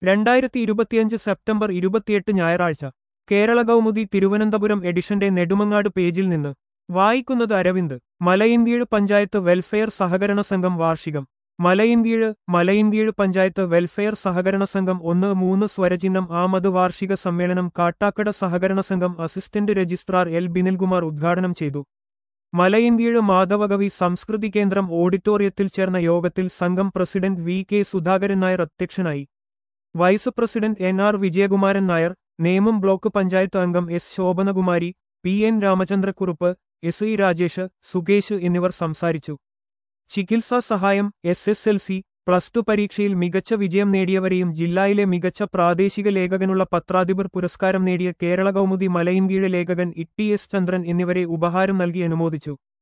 രണ്ടായിരത്തി ഇരുപത്തിയഞ്ച് സെപ്റ്റംബർ ഇരുപത്തിയെട്ട് ഞായറാഴ്ച കേരള കൗമുദി തിരുവനന്തപുരം എഡിഷന്റെ നെടുമങ്ങാട് പേജിൽ നിന്ന് വായിക്കുന്നത് അരവിന്ദ് മലയിന്ത്യഴ് പഞ്ചായത്ത് വെൽഫെയർ സഹകരണ സംഘം വാർഷികം മലയിന്ത്യഴ് മലയിന്ത്യഴ് പഞ്ചായത്ത് വെൽഫെയർ സഹകരണ സംഘം ഒന്ന് മൂന്ന് സ്വരചിഹ്നം ആമത് വാർഷിക സമ്മേളനം കാട്ടാക്കട സഹകരണ സംഘം അസിസ്റ്റന്റ് രജിസ്ട്രാർ എൽ ബിനിൽകുമാർ ഉദ്ഘാടനം ചെയ്തു മലയിന്ത്യഴ് മാധവകവി സംസ്കൃതി കേന്ദ്രം ഓഡിറ്റോറിയത്തിൽ ചേർന്ന യോഗത്തിൽ സംഘം president V K Sudhakaran Nair അധ്യക്ഷനായി vice president N R Vijayakumaran Nair Nemam block panchayat അംഗം S Sobhanakumari P N Ramachandrakurup S E Rajesh Sukesh എന്നിവർ സംസാരിച്ചു ചികിത്സാ സഹായം S S L C plus two പരീക്ഷയിൽ മികച്ച വിജയം നേടിയവരെയും ജില്ലയിലെ മികച്ച പ്രാദേശിക ലേഖകനുള്ള പത്രാധിപർ പുരസ്കാരം നേടിയ കേരള കൗമുദി മലയിന്ത്യയുടെ ലേഖകൻ ഇ ടി എസ് ചന്ദ്രൻ എന്നിവരെ ഉപഹാരം നൽകി അനുമോദിച്ചു